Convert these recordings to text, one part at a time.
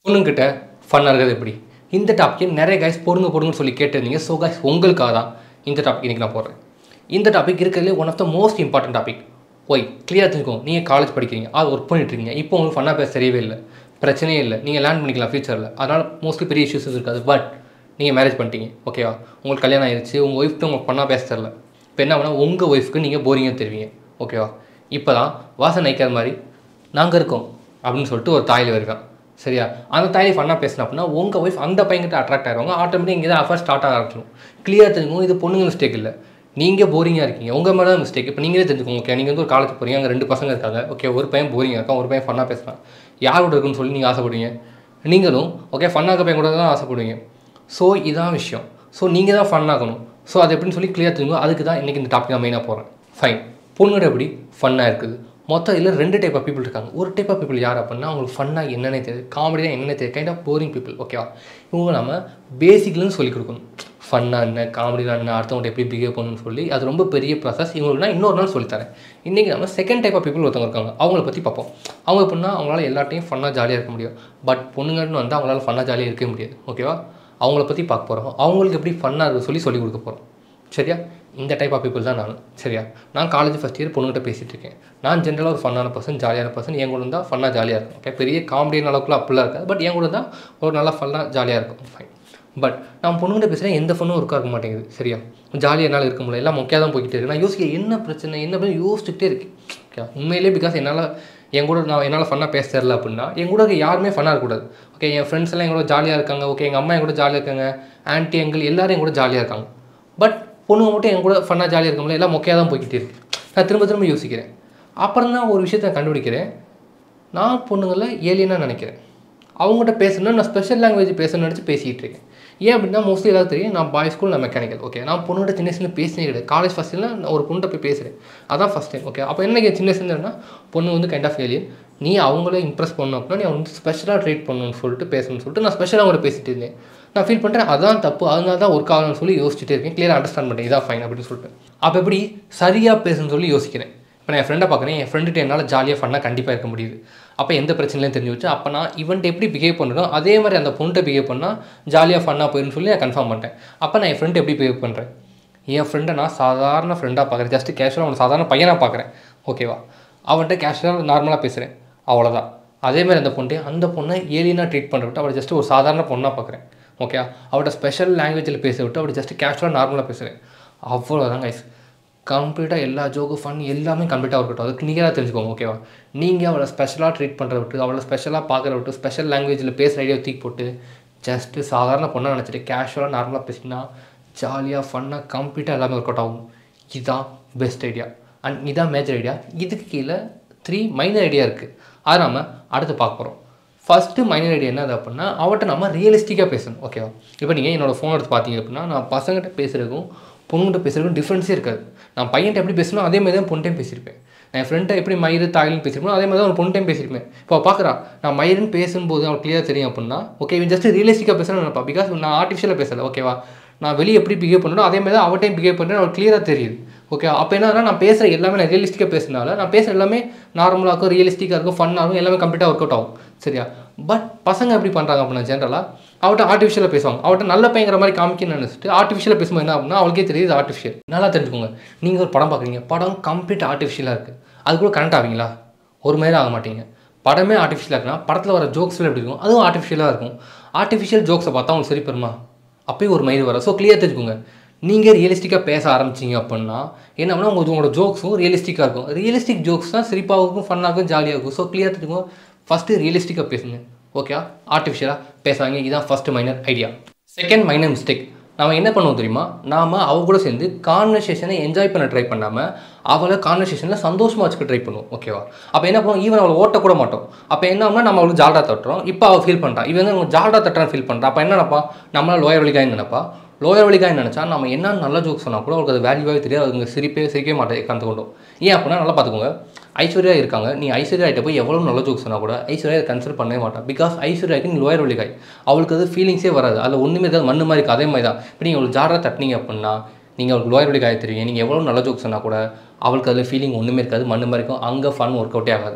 பொண்ணுங்கிட்ட ஃபன்னாக இருக்கிறது எப்படி இந்த டாப்பிக்கை நிறைய கைஸ் போடுங்க போடுங்கன்னு சொல்லி கேட்டிருந்தீங்க ஸோ கைஸ் உங்களுக்காக தான் இந்த டாபிக் இன்றைக்கி நான் போடுறேன் இந்த டாபிக் இருக்கிறதுலே one of the most important topic why clear தெரிஞ்சுக்கோங்க நீங்கள் காலேஜ் படிக்கிறீங்க அது ஒர்க் பண்ணிட்டு இருக்கீங்க இப்போ உங்களுக்கு ஃபன்னாக பேச தெரியவே இல்லை பிரச்சனையே இல்லை நீங்கள் லேர்ன் பண்ணிக்கலாம் ஃபியூச்சரில் அதனால் மோஸ்ட்லி பெரிய இஷ்யூஸ் இருக்காது பட் நீங்கள் மேரேஜ் பண்ணிட்டீங்க ஓகேவா உங்களுக்கு கல்யாணம் ஆயிடுச்சு உங்கள் ஒய்ஃப்ட்டு உங்களுக்கு பண்ணால் பேச தெரில இப்போ என்ன பண்ணால் உங்கள் ஒய்ஃப்க்கு நீங்கள் போரிங்காக தெரிவிங்க ஓகேவா இப்போ தான் வாசனை நிற்காத மாதிரி நாங்கள் இருக்கோம் அப்படின்னு சொல்லிட்டு ஒரு தாயில் வருவேன் சரியா அந்த தாயை ஃபன்னாக பேசினா அப்படின்னா உங்கள் ஒய்ஃப் அந்த பையன்கிட்ட அட்ராக்ட் ஆகிடுவாங்க ஆட்டோமேட்டிக் இங்கே தான் அஃபர் ஸ்டார்ட் ஆக ஆரம்பிச்சிடும் கிளியர் தெரிஞ்சுக்கோங்க இது பொண்ணுங்க மிஸ்டேக் இல்லை நீங்கள் போரிங்காக இருக்கீங்க உங்கள் மேலே தான் மிஸ்டேக் இப்போ நீங்களே தெரிஞ்சுக்கோங்க ஓகே நீங்கள் வந்து ஒரு காலேஜ் போகிறீங்க அங்கே ரெண்டு பசங்க இருக்காங்க ஓகே ஒரு பையன் போரிங்காக இருக்கான் ஒரு பையன் ஃபன்னாக பேசுகிறான் யாரோட இருக்குன்னு சொல்லி நீங்கள் ஆசைப்படுவீங்க நீங்களும் ஓகே ஃபன்னாக பையன் கூட தான் ஆசைப்படுவீங்க ஸோ இதான் விஷயம் ஸோ நீங்கள் தான் ஃபன்னாகணும் ஸோ அது எப்படின்னு சொல்லி கிளியர் தெரிஞ்சுக்கோ அதுக்கு தான் இன்றைக்கி இந்த டாபிக் நான் மெயினாக போகிறேன் ஃபைன் பொண்ணுகிட்ட எப்படி ஃபன்னாக இருக்குது மொத்தம் இதில் ரெண்டு டைப் ஆஃப் பீப்புள் இருக்காங்க ஒரு டைப் ஆஃப் பீப்புள் யார் அப்படின்னா அவங்களுக்கு ஃபன்னாக என்னென்ன தெரியுது காமெடி தான் என்னென்ன தெரியுது கைண்ட் ஆஃப் போரிங் பீப்புள் ஓகேவா இவங்க நம்ம பேசிக்லேருந்து சொல்லிக் கொடுக்கணும் ஃபன்னாக என்ன காமெடினா என்ன அடுத்தவங்க எப்படி பிஹேவ் பண்ணணும்னு சொல்லி அது ரொம்ப பெரிய ப்ராசஸ் இவங்களுக்கு நான் இன்னொரு நாள் சொல்லித்தரேன் இன்றைக்கி நம்ம செகண்ட் டைப் ஆஃப் பீப்புள் ஒருத்தவங்க இருக்காங்க அவங்கள பற்றி பார்ப்போம் அவங்க எப்படின்னா அவங்களால எல்லாத்தையும் ஃபன்னாக ஜாலியாக இருக்க முடியும் பட் பொண்ணுங்கன்னு வந்து அவங்களால ஃபன்னாக ஜாலியாக இருக்கவே முடியாது ஓகேவா அவங்கள பற்றி பார்க்க போகிறோம் அவங்களுக்கு எப்படி ஃபன்னாக இருக்கு சொல்லி சொல்லிக் கொடுக்க போகிறோம் சரியா இந்த டைப் ஆஃப் பீப்புள் தான் நான் சரியா நான் காலேஜ் ஃபஸ்ட் இயர் பொண்ணுகிட்ட பேசிகிட்டு இருக்கேன் நான் ஜென்ரலாக ஒரு ஃபன்னான பர்சன் ஜாலியான பர்சன் என் கூட இருந்தால் ஃபன்னாக ஜாலியாக இருக்கும் ஓகே பெரிய காமெடியான அளவுக்குலாம் அப்படிலாம் இருக்காது பட் என் கூட இருந்தால் ஒரு நல்லா ஃபன்னாக ஜாலியாக இருக்கும் ஃபைன் பட் நான் பொண்ணுகிட்ட பேசுகிறேன் எந்த ஃபோனும் ஒர்க்காக இருக்க மாட்டேங்குது சரியா ஜாலியாக என்னால் இருக்க முடியல எல்லாம் மொக்கையாக தான் போய்கிட்டே இருக்கு நான் யோசிக்க என்ன பிரச்சனை என்ன பிரச்சனை யோசிச்சுக்கிட்டே இருக்கேன் ஓகே உண்மையிலே பிகாஸ் என்னால் என் கூட நான் என்னால் ஃபன்னாக பேச தெரில அப்படின்னா என் கூட இருக்க யாருமே ஃபன்னாக இருக்கக்கூடாது ஓகே என் ஃப்ரெண்ட்ஸ் எல்லாம் என் கூட ஜாலியாக இருக்காங்க ஓகே எங்கள் அம்மா என் கூட ஜாலியாக இருக்காங்க ஆன்ட்டி எங்கள் எல்லாரும் என் கூட ஜாலியாக இருக்காங்க பட் பொண்ணுங்க மட்டும் என் கூட ஃபன்னாக ஜாலியாக இருக்க முடியல எல்லாம் மொக்கையாக தான் போய்கிட்டே இருக்கு நான் திரும்ப திரும்ப யோசிக்கிறேன் அப்புறம் தான் ஒரு விஷயத்தை கண்டுபிடிக்கிறேன் நான் பொண்ணுங்களில் ஏலியனாக நினைக்கிறேன் அவங்ககிட்ட பேசணும்னா நான் ஸ்பெஷல் லாங்குவேஜ் பேசணும்னு நினச்சி பேசிகிட்டு இருக்கேன் ஏன் அப்படின்னா மோஸ்ட்லி எல்லாரும் தெரியும் நான் பாய் ஸ்கூல் நான் மெக்கானிக்கல் ஓகே நான் பொண்ணுகிட்ட சின்ன சின்ன பேசினே கிடையாது காலேஜ் ஃபஸ்ட் இயரில் நான் ஒரு பொண்ணுகிட்ட போய் பேசுகிறேன் அதான் ஃபஸ்ட் டைம் ஓகே அப்போ என்ன சின்ன சின்னன்னா பொண்ணு வந்து கைண்ட் ஆஃப் ஏலியன் நீ அவங்கள இம்ப்ரெஸ் பண்ணணும் அப்படின்னா நீ அவங்க வந்து ஸ்பெஷலாக ட்ரீட் பண்ணணும்னு சொல்லிட்டு பேசணும்னு சொல்லிட்டு நான் ஸ்பெஷலாக அவங்கள்ட்ட பேசிட்டு இருந்தேன் நான் ஃபீல் பண்ணுறேன் அதான் தப்பு அதனால தான் ஒர்க் ஆகணும்னு சொல்லி யோசிச்சுட்டே இருக்கேன் கிளியராக அண்டர்ஸ்டாண்ட் பண்ணேன் இதான் ஃபைன் அப்படின்னு சொல்லிட்டு அப்போ எப்படி சரியாக பேசணும்னு சொல்லி யோசிக்கிறேன் இப்போ நான் என் ஃப்ரெண்டை பார்க்குறேன் என் ஃப்ரெண்டுகிட்ட என்னால் ஜாலியாக ஃபன்னாக கண்டிப்பாக இருக்க முடியுது அப்போ எந்த பிரச்சனையும் தெரிஞ்சு வச்சு அப்போ நான் இவன்ட்டு எப்படி பிஹேவ் பண்ணுறோம் அதே மாதிரி அந்த பொண்ணுகிட்ட பிஹேவ் பண்ணால் ஜாலியாக ஃபன்னாக போயிடும்னு சொல்லி நான் கன்ஃபார்ம் பண்ணிட்டேன் அப்போ நான் என் ஃப்ரெண்ட் எப்படி பிஹேவ் பண்ணுறேன் என் ஃப்ரெண்டை நான் சாதாரண ஃப்ரெண்டாக பார்க்குறேன் ஜஸ்ட் கேஷுவலாக அவனை சாதாரண பையனாக பார்க்குறேன் ஓகேவா அவன்கிட்ட கேஷுவலாக நார்மலாக பேசுகிறேன் அவ்வளோதான் அதே மாதிரி அந்த பொண்ணு அந்த பொண்ணை ஏலியனாக ட்ரீட் பண்ணுற விட்டு அவளை ஜஸ்ட் ஒரு சாதாரண பொண்ணாக பார்க்குறேன் ஓகே அவட்ட ஸ்பெஷல் லாங்குவேஜில் பேச விட்டு அவள் ஜஸ்ட் கேஷுவலாக நார்மலாக பேசுகிறேன் அவ்வளோதான் கைஸ் கம்ப்ளீட்டாக எல்லா ஜோக்கு ஃபன் எல்லாமே கம்ப்ளீட்டாக இருக்கட்டும் அதுக்கு நீங்களாக தெரிஞ்சுக்கோங்க ஓகேவா நீங்கள் அவளை ஸ்பெஷலாக ட்ரீட் பண்ணுற விட்டு அவளை ஸ்பெஷலாக பார்க்குற விட்டு ஸ்பெஷல் லாங்குவேஜில் பேசுகிற ஐடியா தூக்கி போட்டு ஜஸ்ட்டு சாதாரண பொண்ணாக நினச்சிட்டு கேஷுவலாக நார்மலாக பேசினா ஜாலியாக ஃபன்னாக கம்ப்ளீட்டாக எல்லாமே ஒர்க் அவுட் ஆகும் இதுதான் பெஸ்ட் ஐடியா அண்ட் இதான் மேஜர் ஐடியா இதுக்கு கீழே த்ரீ மைனர் ஐடியா இருக்குது அதை நம்ம அடுத்து பார்க்க போகிறோம் ஃபஸ்ட்டு மைனர் ஐடியா என்னது அப்படின்னா அவட்ட நம்ம ரியலிஸ்டிக்காக பேசணும் ஓகேவா இப்போ நீங்கள் என்னோடய ஃபோன் எடுத்து பார்த்தீங்க அப்படின்னா நான் பசங்கிட்ட பேசுகிறதுக்கும் பொண்ணுகிட்ட பேசுகிறதுக்கும் டிஃப்ரென்ஸே இருக்காது நான் பையன்ட்ட எப்படி பேசணும் அதே மாதிரி தான் பொண்ணுட்டையும் பேசியிருப்பேன் நான் என் ஃப்ரெண்ட்டை எப்படி மயிறு தாயில்னு பேசியிருப்போம் அதே மாதிரி தான் ஒரு பொண்ணுட்டையும் பேசியிருப்பேன் இப்போ பார்க்குறா நான் மயிருன்னு பேசும்போது அவனுக்கு கிளியர் தெரியும் அப்படின்னா ஓகே இவன் ஜஸ்ட் ரியலிஸ்டிக்காக பேசுகிறேன்னு நினைப்பா பிகாஸ் நான் ஆர்டிஃபிஷியலாக பேசலை ஓகேவா நான் வெளியே எப்படி பிஹேவ் பண்ணணும் அதே மாதிரி தான் அவட்டையும் பிஹேவ் பண்ணுறேன் அவளுக்கு கிளியராக தெரியுது ஓகே அப்போ என்னன்னா நான் பேசுகிற எல்லாமே நான் ரியலிஸ்டிக்காக பேசுனால நான் பேசுகிற எல்லாமே நார்மலாக இருக்கும் ரியலிஸ்டிக்காக இருக்கும் ஃபன்னாக இருக்கும் எல்லாமே கம்ப்ளீட்டாக ஒர்க் அவுட் ஆகும் சரியா பட் பசங்க எப்படி பண்ணுறாங்க அப்படின்னா ஜென்ரலாக அவட்ட ஆர்டிஃபிஷியலாக பேசுவாங்க அவட்ட நல்ல பையங்கிற மாதிரி காமிக்கணும்னு நினச்சிட்டு ஆர்டிஃபிஷியலாக பேசும்போது என்ன அப்படின்னா அவளுக்கே தெரியுது ஆர்டிஃபிஷியல் நல்லா தெரிஞ்சுக்கோங்க நீங்கள் ஒரு படம் பார்க்குறீங்க படம் கம்ப்ளீட் ஆர்டிஃபிஷியலாக இருக்குது அது கூட கனெக்ட் ஆவீங்களா ஒரு மாதிரி ஆக மாட்டீங்க படமே ஆர்டிஃபிஷியலாக இருக்குன்னா படத்தில் வர ஜோக்ஸ்லாம் எப்படி இருக்கும் அதுவும் ஆர்டிஃபிஷியலாக இருக்கும் ஆர்டிஃபிஷியல் ஜோக்ஸை பார்த்தா உங்களுக்கு சரி பெறுமா அப்பயும் ஒரு மயிர் வரும் ஸோ கிளியர் தெரிஞ்சுக்கோங்க நீங்கள் ரியலிஸ்டிக்காக பேச ஆரம்பிச்சிங்க அப்படின்னா என்ன பண்ணால் உங்களுக்கு உங்களோட ஜோக்ஸும் ரியலிஸ்டிக்காக இருக்கும் ரியலிஸ்டிக் ஜோக்ஸ் தான் சிரிப்பாக இருக்கும் ஃபன்னாக இருக்கும் ஜாலியாக இருக்கும் ஸோ கிளியர் தெரிஞ்சுக்கோங்க ஃபஸ்ட்டு ரியலிஸ்டிக்காக பேசுங்க ஓகே ஆர்டிஃபிஷியலாக பேசுவாங்க இதுதான் first minor idea second minor mistake நம்ம என்ன பண்ணுவோம் தெரியுமா நாம் அவ கூட சேர்ந்து கான்வர்சேஷனை என்ஜாய் பண்ண ட்ரை பண்ணாமல் அவளை கான்வர்சேஷனில் சந்தோஷமாக வச்சுக்க ட்ரை பண்ணுவோம் ஓகேவா அப்போ என்ன பண்ணுவோம் ஈவன் அவளை ஓட்ட கூட மாட்டோம் அப்போ என்ன ஆகும்னா நம்ம அவளுக்கு ஜால்டா தட்டுறோம் இப்போ அவள் ஃபீல் பண்ணுறான் இவன் வந்து அவங்க ஜால்டா தட்டுறான்னு ஃபீல் பண்ணுறா அப்போ என்ன நினப்பா நம்மளால் லோயர் வழிகாயின்னு நினைப்பா லோயர் வழிகாய் நினச்சா நம்ம என்ன நல்ல ஜோக் சொன்னால் கூட அவளுக்கு அது வேல்யூவாகவே தெரியாது அதுங்க சிரிப்பே சிரிக்கவே மாட்டேன் கலந்து கொண்டோம் ஏன் அப்படின்னா நல்லா பார்த்துக்கோங்க ஐஸ்வர்யா இருக்காங்க நீ ஐஸ்வர்யா கிட்ட போய் எவ்வளோ நல்ல ஜோக் சொன்னால் கூட ஐஸ்வர்யா கன்சிடர் பண்ணவே மாட்டான் பிகாஸ் ஐஸ்வர்யாக்கு நீ லோயர் வழிகாய் அவளுக்கு அது ஃபீலிங்ஸே வராது அதில் ஒன்றுமே இருக்காது மண்ணு மாதிரி இருக்குது அதே மாதிரி தான் இப்போ நீங்கள் அவளுக்கு ஜாடாக தட்டினீங்க அப்படின்னா நீங்கள் அவளுக்கு லோயர் வழிகாய தெரியும் நீங்கள் எவ்வளோ நல்ல ஜோக் சொன்னால் கூட அவளுக்கு அதில் ஃபீலிங் ஒன்றுமே இருக்காது மண்ணு மாதிரி இருக்கும் அங்கே ஃபன் ஒர்க் அவுட்டே ஆகாது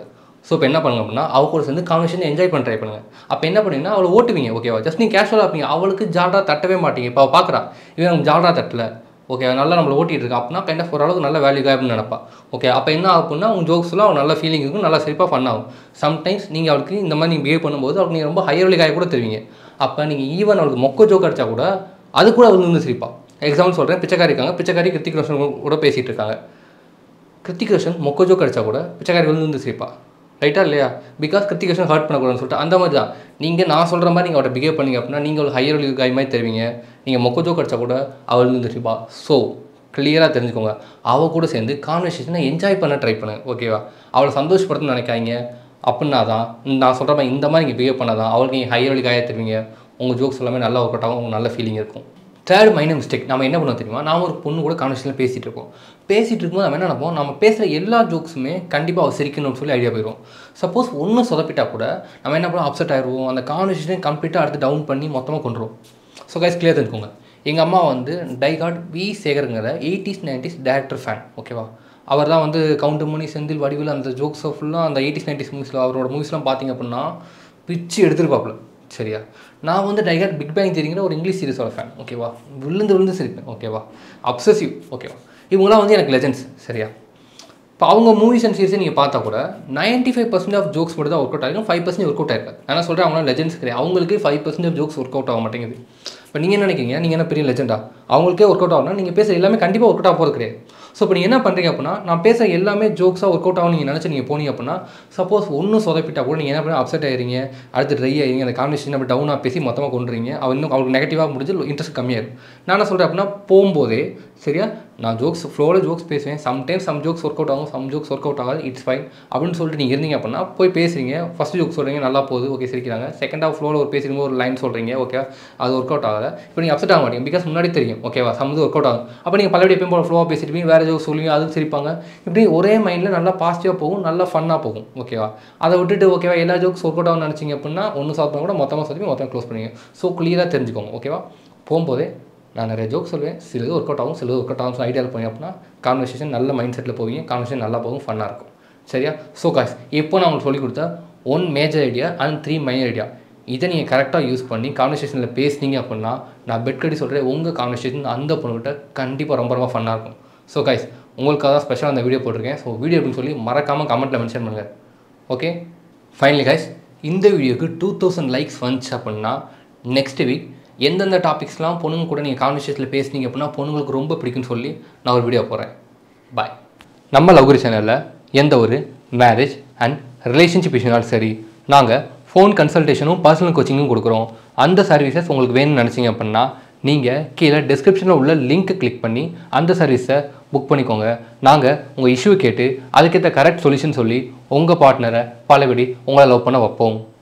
ஸோ இப்போ என்ன பண்ணுங்க அப்படின்னா அவ கூட சேர்ந்து கான்வர்சேஷன் என்ஜாய் பண்ண ட்ரை பண்ணுங்க அப்போ என்ன பண்ணுவீங்கன்னா அவளை ஓட்டுவீங்க ஓகேவா ஜஸ்ட் நீங்கள் கேஷுவலாக இருப்பீங்க அவளுக்கு ஜாலராக தட்டவே மாட்டீங்க இப்போ அவள் பார்க்குறா இவன் நமக்கு ஜாலராக தட்டல ஓகே நல்லா நம்மளை ஓட்டிட்டு இருக்கா அப்படின்னா கைண்ட் ஆஃப் ஓரளவுக்கு நல்ல வேல்யூ அப்படின்னு நினைப்பா ஓகே அப்போ என்ன ஆகும்னா உங்கள் ஜோக்ஸ்லாம் அவள் நல்ல ஃபீலிங் இருக்கும் நல்லா சிரிப்பாக ஃபன் ஆகும் சம்டைம்ஸ் நீங்கள் அவளுக்கு இந்த மாதிரி நீங்கள் பிஹேவ் பண்ணும்போது அவளுக்கு நீங்கள் ரொம்ப ஹையர் காய கூட தருவீங்க அப்போ நீங்கள் ஈவன் அவளுக்கு மொக்க ஜோக் அடிச்சா கூட அது கூட அவள் வந்து சிரிப்பா எக்ஸாம்பிள் சொல்கிறேன் பிச்சைக்காரி இருக்காங்க பிச்சைக்காரி கிருத்திக் ரோஷன் கூட பேசிகிட்டு இருக்காங்க கிருத்திக் ரோஷன் மொக்க ஜோக் அடிச்சா கூட பிச்சைக்காரி வந்து வந்து சிரிப்பா ரைட்டா இல்லையா பிகாஸ் கிருத்திக் ரோஷன் ஹர்ட் பண்ணக்கூடாதுன்னு சொல்லிட்டு அந்த மாதிரி தான் நீங்கள் நான் சொல்கிற மாதிரி நீங்கள் அவட்ட பிஹேவ் பண்ணீங்க அப்படின்னா நீங்கள் ஒரு ஹையர் காய் மாதிரி தருவீங்க நீங்கள் மொக்க ஜோக் அடிச்சா கூட அவள் வந்து சிரிப்பா ஸோ கிளியராக தெரிஞ்சுக்கோங்க அவள் கூட சேர்ந்து கான்வர்சேஷனை என்ஜாய் பண்ண ட்ரை பண்ணுங்க ஓகேவா அவளை சந்தோஷப்படுத்தணும்னு நினைக்காதீங்க அப்படின்னா தான் நான் சொல்கிற மாதிரி இந்த மாதிரி நீங்கள் பிஹேவ் பண்ணாதான் அவளுக்கு நீங்கள் ஹையர் காய தருவீங்க உங்கள் ஜோக்ஸ் எல்லாமே நல்லா ஒர்க் அவுட் ஆகும் உங்களுக்கு நல்ல ஃபீலிங் இருக்கும் தேர்ட் மைனர் மிஸ்டேக் நம்ம என்ன பண்ணுவோம் தெரியுமா நாம ஒரு பொண்ணு கூட கான்வர்சேஷனில் பேசிகிட்டு இருப்போம் பேசிகிட்டு இருக்கும்போது நம்ம என்ன நினைப்போம் நம்ம பேசுகிற எல்லா ஜோக்ஸுமே கண்டிப்பாக அவள் சிரிக்கணும்னு சொல்லி ஐடியா போயிடும் சப்போஸ் ஒன்றும் சொதப்பிட்டா கூட நம்ம என்ன பண்ணுவோம் அப்செட் ஆயிடுவோம் அந்த கான்வர்சேஷன் கம்ப்ளீட்டாக அடுத்து டவுன் பண்ணி மொத்தமாக கொண்டுருவோம் ஸோ கைஸ் கிளியர் தெரிஞ்சுக்கோங்க எங்கள் அம்மா வந்து டைகாட் வி சேகருங்கிற எயிட்டிஸ் நைன்டிஸ் டேரக்டர் ஃபேன் ஓகேவா அவர் தான் வந்து கவுண்டு மணி செந்தில் வடிவில் அந்த ஜோக்ஸை ஃபுல்லாக அந்த எயிட்டிஸ் நைன்டிஸ் மூவிஸில் அவரோட மூவிஸ்லாம் பார்த்தீங்க அப்படின்னா பிச்சு எடுத்துருப்பாப்புல சரியா நான் வந்து டைகர் பிக் பேங் தெரியுங்கிற ஒரு இங்கிலீஷ் சீரிஸோட ஃபேன் ஓகேவா விழுந்து விழுந்து சிரிப்பேன் ஓகேவா அப்சசிவ் ஓகேவா இவங்களாம் வந்து எனக்கு லெஜெண்ட்ஸ் சரியா இப்போ அவங்க மூவிஸ் அண்ட் சீரிஸை நீங்கள் பார்த்தா கூட ninety five percent of jokes மட்டும் தான் ஒர்க் அவுட் ஆகிருக்கும் ஃபைவ் பர்சன்ட் ஒர்க் அவுட் ஆயிருக்காது நான் சொல்கிறேன் அவங்களாம் லெஜெண்ட்ஸ் கிடையாது அவங்களுக்கு five percent of jokes work out ஆக மாட்டேங்குது இப்போ நீங்கள் என்ன நினைக்கிறீங்க நீங்கள் என்ன பெரிய லெஜெண்டா அவங்களுக்கே ஒர்க் அவுட் ஆகும்னா நீங்கள் பேசுகிற எல்லாமே கண்டிப்பாக ஒர்க் அவுட் ஆக போகிறது கிடையாது ஸோ இப்போ நீங்கள் என்ன பண்ணுறீங்க அப்படின்னா நான் பேசுகிற எல்லாமே ஜோக்ஸாக ஒர்க் அவுட் ஆகும் நீங்கள் நினச்சி நீங்கள் போனீங்க அப்படின்னா சப்போஸ் ஒன்றும் சொதப்பிட்டா கூட நீங்கள் என்ன பண்ணி அப்செட் ஆகிறீங்க அடுத்து ட்ரை ஆகிறீங்க அந்த காம்பினேஷன் அப்படி டவுனாக பேசி மொத்தமாக கொண்டுறீங்க அவள் இன்னும் அவங்களுக்கு நெகட்டிவாக முடிஞ்சு இன்ட்ரெஸ்ட் கம்மியாயிரும் நான் என்ன சொல்கிறேன் அப்படின்னா போகும்போதே சரியா நான் ஜோக்ஸ் ஃப்ளோவில் ஜோக்ஸ் பேசுவேன் sometimes some jokes work out ஆகும் சம் ஜோக்ஸ் ஒர்க் அவுட் ஆகாது இட்ஸ் ஃபைன் அப்படின்னு சொல்லிட்டு நீங்கள் இருந்தீங்க அப்படின்னா போய் பேசுறீங்க ஃபஸ்ட் ஜோக் சொல்கிறீங்க நல்லா போகுது ஓகே சிரிக்கிறாங்க செகண்ட் ஆஃப் ஃப்ளோவில் ஒரு பேசுகிறீங்க ஒரு லைன் சொல்கிறீங்க ஓகே அது ஒர்க் அவுட் ஆகல இப்போ நீங்கள் அப்செட் ஆக மாட்டீங்க பிகாஸ் முன்னாடி தெரியும் ஓகேவா சம் இது ஒர்க் அவுட் ஆகும் அப்போ நீங்கள் பலபடி எப்பயும் போல ஃப்ளோவாக பேசிட்டு வேறு ஜோக் சொல்லுவீங்க அதுவும் சிரிப்பாங்க இப்படி ஒரே மைண்டில் நல்லா பாசிட்டிவாக போகும் நல்லா ஃபன்னாக போகும் ஓகேவா அதை விட்டுட்டு ஓகேவா எல்லா ஜோக்ஸ் ஒர்க் அவுட் ஆகும் நினச்சிங்க அப்படின்னா ஒன்று சால்வ் பண்ண கூட மொத்தமாக சொல்லி மொத்தமாக க்ளோஸ் பண்ணுவீங்க ஸோ கிளியராக தெரிஞ்சுக்கோங்க ஓகேவா போகும்போதே நான் நிறைய ஜோக் சொல்லுவேன் சிலது ஒர்க் அவுட் ஆகும் சிலது ஒர்க் அவுட் ஆகும் ஐடியாவில் போய் அப்படின்னா கான்வர்சேஷன் நல்ல மைண்ட் செட்டில் போவீங்க கான்வர்சேஷன் நல்லா போகும் ஃபன்னாக இருக்கும் சரியா ஸோ காய்ஸ் இப்போ நான் உங்களுக்கு சொல்லிக் கொடுத்த one major idea and three minor idea இதை நீங்கள் கரெக்டாக யூஸ் பண்ணி கான்வர்சேஷனில் பேசுனீங்க அப்படின்னா நான் பெட் கட்டி சொல்கிறேன் உங்கள் கான்வர்சேஷன் அந்த பொண்ணுகிட்ட கண்டிப்பாக ரொம்ப ரொம்ப ஃபன்னாக இருக்கும் ஸோ கைஸ் உங்களுக்காக தான் ஸ்பெஷலாக அந்த வீடியோ போட்டிருக்கேன் ஸோ வீடியோ அப்படின்னு சொல்லி மறக்காமல் கமெண்ட்டில் மென்ஷன் பண்ணுங்கள் ஓகே ஃபைனலி கைஸ் இந்த வீடியோக்கு டூ தௌசண்ட் லைக்ஸ் வந்துச்சு அப்படின்னா நெக்ஸ்ட் வீக் எந்தெந்த டாபிக்ஸ்லாம் பொண்ணுங்க கூட நீங்கள் கான்வர்சேஷனில் பேசுனீங்க அப்படின்னா பொண்ணுங்களுக்கு ரொம்ப பிடிக்கும்னு சொல்லி நான் ஒரு வீடியோ போடுறேன் பாய் நம்ம லவ்குரி சேனலில் எந்த ஒரு மேரேஜ் அண்ட் ரிலேஷன்ஷிப் இஷ்யூனாலும் சரி நாங்கள் ஃபோன் கன்சல்டேஷனும் பர்சனல் கோச்சிங்கும் கொடுக்குறோம் அந்த சர்வீசஸ் உங்களுக்கு வேணும்னு நினச்சிங்க அப்படின்னா நீங்கள் கீழே டிஸ்கிரிப்ஷனில் உள்ள லிங்க்கை கிளிக் பண்ணி அந்த சர்வீஸை புக் பண்ணிக்கோங்க நாங்கள் உங்கள் இஷ்யூ கேட்டு அதுக்கேற்ற கரெக்ட் சொல்யூஷன் சொல்லி உங்கள் பார்ட்னரை பலபடி உங்களை லவ் பண்ண வைப்போம்